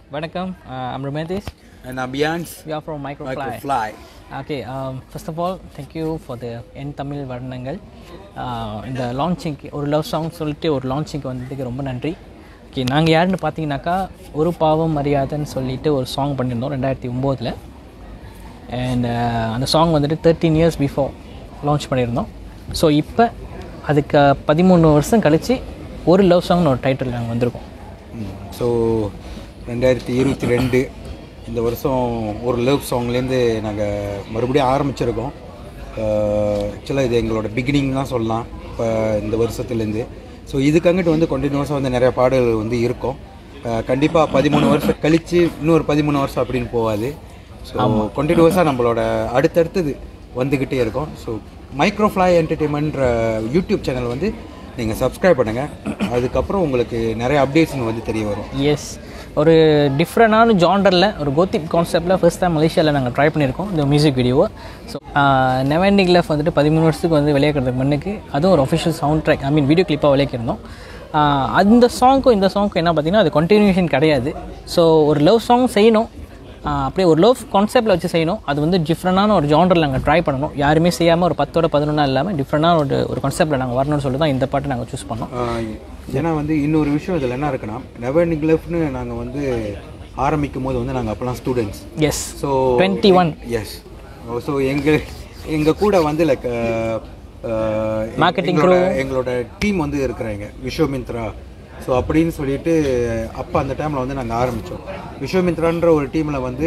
Vanakkam, uh, I'm Ramesh. And ambience, We are from Microfly. microfly. Okay, um, first of all, thank you for the என் தமிழ் வர்ணங்கள் Uh, இந்த லான்ச்சிங்க்கு ஒரு love song சொல்லிட்டு ஒரு லான்ச்சிங்க்கு வந்ததுக்கு ரொம்ப நன்றி ஓகே நாங்கள் யாருன்னு பார்த்தீங்கன்னாக்கா ஒரு பாவம் மரியாதைன்னு சொல்லிட்டு ஒரு சாங் பண்ணியிருந்தோம் ரெண்டாயிரத்தி ஒம்போதில் அண்ட் அந்த சாங் வந்துட்டு தேர்ட்டீன் இயர்ஸ் பிஃபோர் லான்ச் பண்ணியிருந்தோம் ஸோ இப்போ அதுக்கு பதிமூணு வருஷம் கழித்து ஒரு லவ் சாங்னு ஒரு டைட்டில் நாங்கள் வந்திருக்கோம் ஸோ ரெண்டாயிரத்தி இருபத்தி ரெண்டு இந்த வருஷம் ஒரு லவ் சாங்லேருந்து நாங்கள் மறுபடியும் ஆரம்பிச்சிருக்கோம் ஆக்சுவலாக இது எங்களோட பிகினிங் தான் சொல்லலாம் இப்போ இந்த வருஷத்துலேருந்து ஸோ இதுக்கு அங்கிட்டு வந்து கண்டினியூஸாக வந்து நிறைய பாடல்கள் வந்து இருக்கும் கண்டிப்பாக பதிமூணு வருஷம் கழித்து இன்னொரு பதிமூணு வருஷம் அப்படின்னு போகாது ஸோ கண்டினியூஸாக நம்மளோட அடுத்தடுத்தது வந்துக்கிட்டே இருக்கும் ஸோ மைக்ரோஃப்ளை என்டர்டெயின்மெண்ட்ற யூடியூப் சேனல் வந்து நீங்கள் சப்ஸ்கிரைப் பண்ணுங்கள் அதுக்கப்புறம் உங்களுக்கு நிறைய அப்டேட்ஸ் வந்து தெரிய வரும் எஸ் ஒரு டிஃப்ரெண்டான ஜாண்டரில் ஒரு கோத்திக் கான்செப்டில் ஃபர்ஸ்ட் டைம் மலேசியாவில் நாங்கள் ட்ரை பண்ணியிருக்கோம் இந்த மியூசிக் வீடியோவை ஸோ நெவன்டிக் லெஃப் வந்துட்டு பதிமூணு வருஷத்துக்கு வந்து விளையாடுறதுக்கு முன்னுக்கு அதுவும் ஒரு official sound track I mean video கிளிப்பாக விளையாக்கிருந்தோம் ஆஹ் அந்த சாங்க்கும் இந்த சாங்க்கும் என்ன பார்த்தீங்கன்னா அது கண்டினியூஷன் கிடையாது ஸோ ஒரு லவ் சாங் செய்யணும் ஆஹ் அப்படியே ஒரு லவ் கான்செப்டில் வச்சு செய்யணும் அது வந்து டிஃப்ரெண்டான ஒரு ஜாண்டரில் நாங்கள் ட்ரை பண்ணணும் யாருமே செய்யாமல் ஒரு பத்தோட பதினொன்றா இல்லாமல் டிஃப்ரெண்டான ஒரு ஒரு கான்செப்டில் நாங்கள் வரணும்னு சொல்லி தான் இந்த பாட்டை நாங்கள் சூஸ் பண்ணோம் ஆஹ் ஏன்னா வந்து இன்னொரு விஷயம் இதில் என்ன இருக்குன்னா நெவர் நிக்லெஃப்னு நாங்கள் வந்து ஆரம்பிக்கும் போது வந்து நாங்கள் அப்போலாம் students yes so twenty one yes so எங்கள் எங்கள் கூட வந்து லைக் Marketing எங்களோட டீம் வந்து இருக்கிறாங்க விஸ்வமித்ரா ஸோ அப்படின்னு சொல்லிட்டு அப்போ அந்த டைமில் வந்து நாங்கள் ஆரம்பித்தோம் விஸ்வமித்ரான்ற ஒரு டீமில் வந்து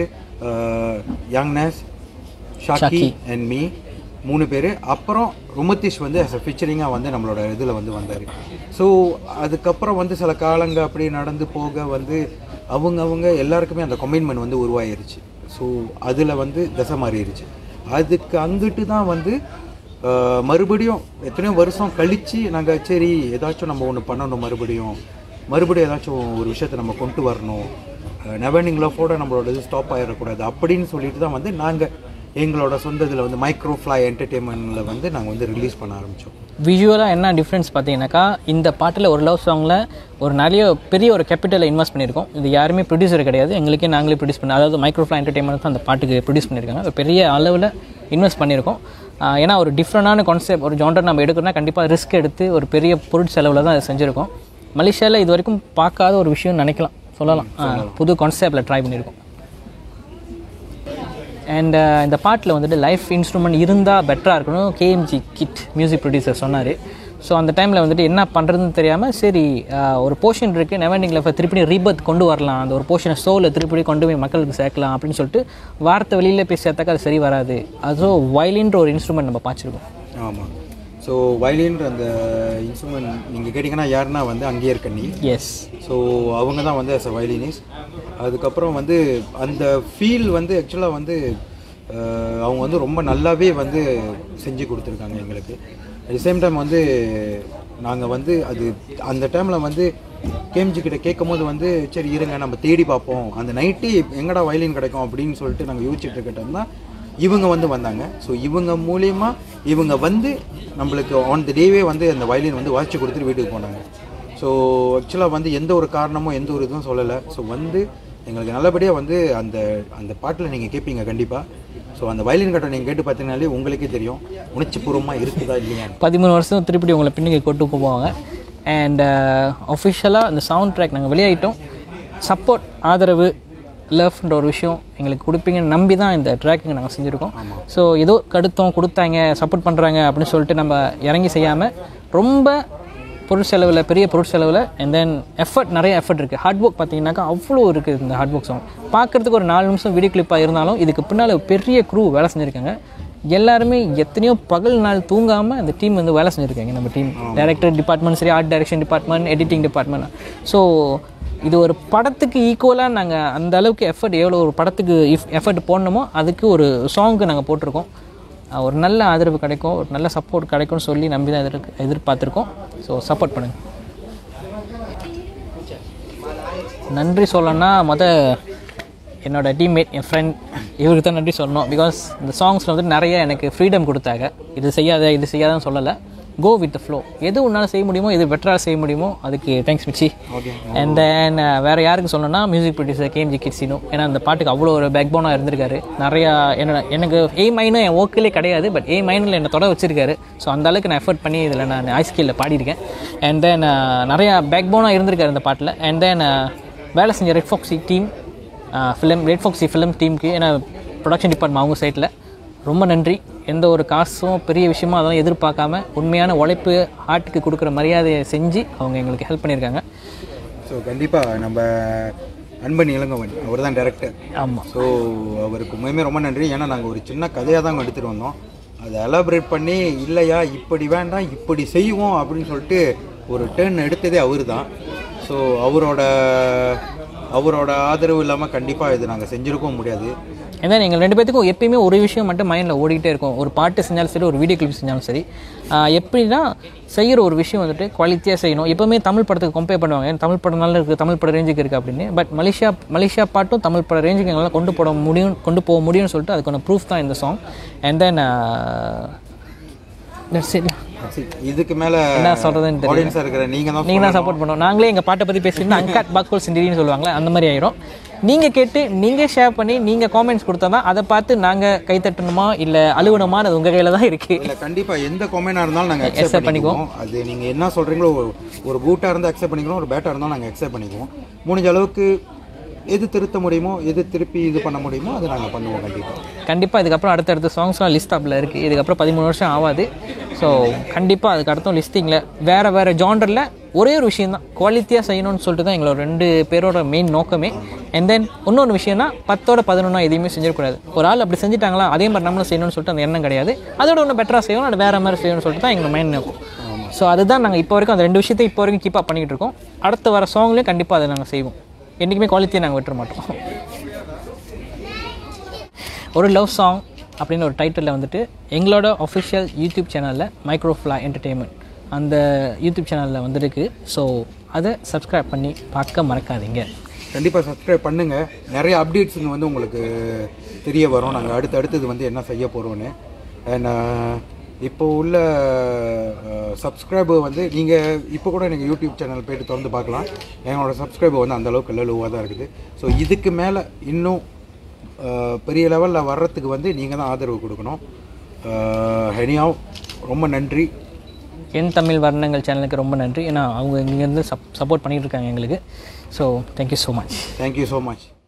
யங்னஸ் ஷாக்கி அண்ட் மீ மூணு பேர் அப்புறம் ருமத்தீஷ் வந்து as a ஃபீச்சரிங்காக வந்து நம்மளோட இதில் வந்து வந்தார் ஸோ அதுக்கப்புறம் வந்து சில காலங்க அப்படி நடந்து போக வந்து அவங்க அவங்க எல்லாருக்குமே அந்த கமிட்மெண்ட் வந்து உருவாயிருச்சு ஸோ அதில் வந்து திசை மாறிடுச்சு அதுக்கு அங்கிட்டு தான் வந்து ஆஹ், மறுபடியும் எத்தனையோ வருஷம் கழித்து நாங்கள் சரி ஏதாச்சும் நம்ம ஒன்று பண்ணணும் மறுபடியும் மறுபடியும் ஏதாச்சும் ஒரு விஷயத்தை நம்ம கொண்டு வரணும் நெவர்னிங் லஃபோட நம்மளோட இது ஸ்டாப் ஆகிடக்கூடாது அப்படின்னு சொல்லிட்டு தான் வந்து நாங்கள் எங்களோட சொந்த இதில் வந்து மைக்ரோஃப்ளை என்டர்டெயின்மெண்ட்டில் வந்து நாங்கள் வந்து ரிலீஸ் பண்ண ஆரம்பித்தோம் விஷுவலாக என்ன டிஃப்ரென்ஸ் பார்த்தீங்கன்னாக்கா இந்த பாட்டில் ஒரு லவ் சாங்கில் ஒரு நிறைய பெரிய ஒரு கேபிட்டலை இன்வெஸ்ட் பண்ணியிருக்கோம் இது யாருமே ப்ரொடியூசர் கிடையாது எங்களுக்கே நாங்களே ப்ரொடியூஸ் பண்ண அதாவது மைக்ரோஃப்ளை என்டர்டைன்மெண்ட் தான் அந்த பாட்டுக்கு ப்ரொடியூஸ் பண்ணியிருக்காங்க ஒரு பெரிய அளவில் இன்வெஸ்ட் பண்ணியிருக்கோம் ஆஹ் ஏன்னா ஒரு டிஃப்ரெண்டான கான்செப்ட் ஒரு ஜாண்டர் நம்ம எடுக்கணும்னா கண்டிப்பாக ரிஸ்க் எடுத்து ஒரு பெரிய பொருட்செலவில் தான் அதை செஞ்சுருக்கோம் மலேசியாவில் இது வரைக்கும் பார்க்காத ஒரு விஷயம் நினைக்கலாம் சொல்லலாம் ஆஹ் புது கான்செப்டில் ட்ரை பண்ணியிருக்கோம் அண்ட் இந்த பாட்டில் வந்துட்டு லைஃப் இன்ஸ்ட்ருமெண்ட் இருந்தால் பெட்டராக இருக்கணும் கேஎம்ஜி கிட் மியூசிக் ப்ரொடியூசர் சொன்னார் ஸோ அந்த டைமில் வந்துட்டு என்ன பண்ணுறதுன்னு தெரியாமல் சரி uh, ஒரு போர்ஷன் இருக்குது நெவனிங் லைஃப்பை திருப்பி ரீபர்த் கொண்டு வரலாம் அந்த ஒரு போர்ஷனை சோலில் திருப்பி கொண்டு போய் மக்களுக்கு சேர்க்கலாம் அப்படின்னு சொல்லிட்டு வார்த்தை வெளியில் போய் சேர்த்தாக்க அது சரி வராது அதுவும் வயலின்ற ஒரு இன்ஸ்ட்ருமெண்ட் நம்ம பார்த்துருக்கோம் ஆமாம் ஸோ வயலின்ற அந்த இன்ஸ்ட்ருமெண்ட் நீங்கள் கேட்டிங்கன்னா யாருன்னா வந்து அங்கேயே கண்ணி எஸ் ஸோ அவங்க தான் வந்து as a violinist அதுக்கப்புறம் வந்து அந்த ஃபீல் வந்து ஆக்சுவலாக வந்து அஹ், அவங்க வந்து ரொம்ப நல்லாவே வந்து செஞ்சு கொடுத்துருக்காங்க எங்களுக்கு அட் சேம் டைம் வந்து நாங்கள் வந்து அது அந்த டைமில் வந்து கேம்ஜி கிட்ட கேட்கும் போது வந்து சரி இருங்க நம்ம தேடி பார்ப்போம் அந்த நைட்டு எங்கடா வயலின் கிடைக்கும் அப்படின்னு சொல்லிட்டு நாங்கள் யோசிச்சுட்டு இருக்கட்டும் தான் இவங்க வந்து வந்தாங்க ஸோ இவங்க மூலியமா இவங்க வந்து நம்மளுக்கு ஆன் த டேவே வந்து அந்த வயலின் வந்து வாசிச்சு கொடுத்துட்டு வீட்டுக்கு போனாங்க ஸோ ஆக்சுவலாக வந்து எந்த ஒரு காரணமும் எந்த ஒரு இதுவும் சொல்லலை ஸோ வந்து எங்களுக்கு நல்லபடியாக வந்து அந்த அந்த பாட்டில் நீங்கள் கேட்பீங்க கண்டிப்பாக ஸோ அந்த வயலின் கட்டம் நீங்கள் கேட்டு பார்த்தீங்கனாலே உங்களுக்கே தெரியும் உணர்ச்சிபூர்வமாக இருக்குதா இல்லையா பதிமூணு வருஷம் திருப்பி உங்களை பின்னுக்கு கொண்டு போவாங்க அண்ட் அஃபிஷியலாக அந்த சவுண்ட் ட்ராக் நாங்கள் வெளியாகிட்டோம் சப்போர்ட் ஆதரவு லவ்ன்ற ஒரு விஷயம் எங்களுக்கு கொடுப்பீங்கன்னு நம்பி தான் இந்த ட்ராக்கிங் நாங்கள் செஞ்சுருக்கோம் ஸோ ஏதோ கடுத்தோம் கொடுத்தாங்க சப்போர்ட் பண்ணுறாங்க அப்படின்னு சொல்லிட்டு நம்ம இறங்கி செய்யாமல் ரொம்ப பொருட்செலவில் பெரிய பொருட்செலவில் அண்ட் தென் எஃபர்ட் நிறைய எஃபர்ட் இருக்குது ஹார்ட் ஒர்க் பார்த்தீங்கன்னாக்கா அவ்வளோ இருக்குது இந்த ஹார்ட் ஒர்க் சாங் பார்க்குறதுக்கு ஒரு நாலு நிமிஷம் வீடியோ கிளிப்பாக இருந்தாலும் இதுக்கு பின்னால் பெரிய க்ரூ வேலை செஞ்சுருக்காங்க எல்லாருமே எத்தனையோ பகல் நாள் தூங்காமல் அந்த டீம் வந்து வேலை செஞ்சுருக்காங்க நம்ம டீம் டைரக்டர் டிபார்ட்மெண்ட் சரி art direction department editing department so இது ஒரு படத்துக்கு ஈக்குவலாக நாங்கள் அந்த அளவுக்கு எஃபர்ட் எவ்வளோ ஒரு படத்துக்கு இஃப் எஃபர்ட் போடணுமோ அதுக்கு ஒரு சாங்க்கு நாங்கள் போட்டிருக்கோம் அஹ் ஒரு நல்ல ஆதரவு கிடைக்கும் ஒரு நல்ல சப்போர்ட் கிடைக்கும்னு சொல்லி நம்பி தான் எதிர் எதிர்பார்த்துருக்கோம் ஸோ சப்போர்ட் பண்ணுங்கள் நன்றி சொல்லணும்னா முத என்னோட டீம்மேட் என் ஃப்ரெண்ட் இவருக்கு தான் நன்றி சொல்லணும் பிகாஸ் இந்த சாங்ஸில் வந்து நிறைய எனக்கு ஃப்ரீடம் கொடுத்தாங்க இது செய்யாத இது செய்யாதன்னு சொல்லலை கோ வித் ஃப்ளோ எது உன்னால் செய்ய முடியுமோ எது பெட்டராக செய்ய முடியுமோ அதுக்கு thanks much okay and then வேறு யாருக்கு சொல்லணும்னா மியூசிக் ப்ரொடியூசர் கேஎம்ஜி கிட்ஸினோ ஏன்னா அந்த பாட்டுக்கு அவ்வளோ ஒரு பேக் போனாக இருந்திருக்காரு நிறையா என்ன எனக்கு ஏ மைனும் என் ஓக்கிலே கிடையாது பட் ஏ மைனில் என்னை தொட வச்சிருக்காரு ஸோ அந்த அளவுக்கு நான் எஃபர்ட் பண்ணி இதில் நான் ஐஸ்கேலில் பாடியிருக்கேன் அண்ட் தென் நிறையா பேக் போனாக இருந்திருக்காரு இந்த பாட்டில் அண்ட் தென் வேலை செஞ்ச red foxy team film red foxy film டீமுக்கு ஏன்னா ப்ரொடக்ஷன் டிபார்ட்மெண்ட் அவங்க சைட்டில் ரொம்ப நன்றி எந்த ஒரு காசும் பெரிய விஷயமா அதெல்லாம் எதிர்பார்க்காம உண்மையான உழைப்பு ஆர்ட்டுக்கு கொடுக்குற மரியாதையை செஞ்சு அவங்க எங்களுக்கு ஹெல்ப் பண்ணியிருக்காங்க ஸோ கண்டிப்பாக நம்ம அன்பன் இளங்கவன் அவர் தான் டேரக்டர் ஆமாம் ஸோ அவருக்கு உண்மையுமே ரொம்ப நன்றி ஏன்னா நாங்கள் ஒரு சின்ன கதையாக தான் எடுத்துகிட்டு வந்தோம் அதை எலாபரேட் பண்ணி இல்லையா இப்படி வேண்டாம் இப்படி செய்வோம் அப்படின்னு சொல்லிட்டு ஒரு டேர்ன் எடுத்ததே அவர் தான் ஸோ அவரோட அவரோட ஆதரவு இல்லாமல் கண்டிப்பாக இது நாங்கள் செஞ்சுருக்கவும் முடியாது ஏன்னா எங்கள் ரெண்டு பேத்துக்கும் எப்பயுமே ஒரு விஷயம் மட்டும் மைண்டில் ஓடிக்கிட்டே இருக்கும் ஒரு பாட்டு செஞ்சாலும் சரி ஒரு வீடியோ கிளிப் செஞ்சாலும் சரி ஆஹ் எப்படின்னா செய்கிற ஒரு விஷயம் வந்துட்டு குவாலிட்டியாக செய்யணும் எப்போவுமே தமிழ் படத்துக்கு கம்பேர் பண்ணுவாங்க ஏன் தமிழ் படம் நல்லா இருக்குது தமிழ் படம் ரேஞ்சுக்கு இருக்குது அப்படின்னு பட் மலேசியா மலேசியா பாட்டும் தமிழ் படம் ரேஞ்சுக்கு எங்களால் கொண்டு போட முடியும் கொண்டு போக முடியும்னு சொல்லிட்டு அதுக்கான ப்ரூஃப் தான் இந்த சாங் அண்ட் தென் இதுக்கு மேலே என்ன சொல்கிறதுன்னு தெரியல ஆடியன்ஸாக இருக்கிற நீங்கள் தான் நீங்கள் தான் சப்போர்ட் பண்ணோம் நாங்களே எங்கள் பாட்டை பற்றி பேசிட்டு அங்காட் பாக்கோல் சிண்டின்னு சொல்லுவாங்களே அந்த மாதிரி ஆயிரும் நீங்கள் கேட்டு நீங்கள் ஷேர் பண்ணி நீங்கள் காமெண்ட்ஸ் கொடுத்தா தான் அதை பார்த்து நாங்கள் கைத்தட்டணுமா இல்லை அழுவணுமா அது உங்கள் கையில் தான் இருக்குது இல்லை கண்டிப்பாக எந்த கொமெண்டாக இருந்தாலும் நாங்கள் அக்செப்ட் பண்ணிக்குவோம் அது நீங்கள் என்ன சொல்கிறீங்களோ ஒரு- ஒரு கூட்டாக இருந்தால் அக்செப்ட் பண்ணிக்கிறோம் ஒரு பேட்டாக இருந்தாலும் நாங்கள் அக்செப்ட் பண்ணிக்குவோம் முடிஞ்ச அளவுக்கு எது திருத்த முடியுமோ எது திருப்பி இது பண்ண முடியுமோ அதை நாங்கள் பண்ணுவோம் கண்டிப்பாக கண்டிப்பாக இதுக்கப்புறம் அடுத்தடுத்த சாங்ஸ்லாம் லிஸ்ட் அப்பில் இருக்குது இதுக்கப்புறம் பதிமூணு வருஷம் ஆகாது ஸோ கண்டிப்பாக அதுக்கு அடுத்த லிஸ்டிங்கில் வேறு வேறு ஜாண்டரில் ஒரே ஒரு விஷயம் தான் குவாலிட்டியாக செய்யணும்னு சொல்லிட்டு தான் எங்களோட ரெண்டு பேரோட மெயின் நோக்கமே அண்ட் தென் இன்னொரு விஷயம்னா பத்தோட பதினொன்றா எதையுமே செஞ்சிடக்கூடாது ஒரு ஆள் அப்படி செஞ்சுட்டாங்களா அதே மாதிரி நம்மளும் செய்யணும்னு சொல்லிட்டு அந்த எண்ணம் கிடையாது அதோட ஒன்று பெட்டராக செய்யணும் அது வேறு மாதிரி செய்யணும்னு சொல்லிட்டு தான் எங்கள் மைண்ட் நோக்கம் ஸோ அதுதான் நாங்கள் இப்போ வரைக்கும் அந்த ரெண்டு விஷயத்தை இப்போ வரைக்கும் கீப் அப் பண்ணிக்கிட்டு இருக்கோம் அடுத்து வர சாங்லேயும் கண்டிப்பாக அதை நாங்கள் செய்வோம் என்றைக்குமே குவாலிட்டியை நாங்கள் விட்டுற மாட்டோம் ஒரு லவ் சாங் அப்படின்னு ஒரு டைட்டிலில் வந்துட்டு எங்களோட அஃபிஷியல் யூடியூப் சேனலில் மைக்ரோஃப்ளா என்டர்டெயின்மெண்ட் அந்த யூடியூப் சேனலில் வந்துருக்கு ஸோ அதை சப்ஸ்கிரைப் பண்ணி பார்க்க மறக்காதீங்க கண்டிப்பாக சப்ஸ்கிரைப் பண்ணுங்கள் நிறைய அப்டேட்ஸுங்க வந்து உங்களுக்கு தெரிய வரும் நாங்கள் அடுத்து அடுத்தது வந்து என்ன செய்ய போகிறோன்னு அண்ட் இப்போ உள்ள சப்ஸ்கிரைபர் வந்து நீங்கள் இப்போ கூட எனக்கு யூடியூப் சேனல் போயிட்டு திறந்து பார்க்கலாம் எங்களோட சப்ஸ்கிரைபர் வந்து அந்த அளவுக்கு இல்லை லோவாக தான் இருக்குது ஸோ இதுக்கு மேலே இன்னும் அஹ், பெரிய லெவலில் வர்றதுக்கு வந்து நீங்கள் தான் ஆதரவு கொடுக்கணும் ஹெனியாவ் ரொம்ப நன்றி என் தமிழ் வர்ணங்கள் சேனலுக்கு ரொம்ப நன்றி ஏன்னா அவங்க இங்கேருந்து சப் சப்போர்ட் பண்ணிகிட்டு இருக்காங்க எங்களுக்கு so thank you so much thank you so much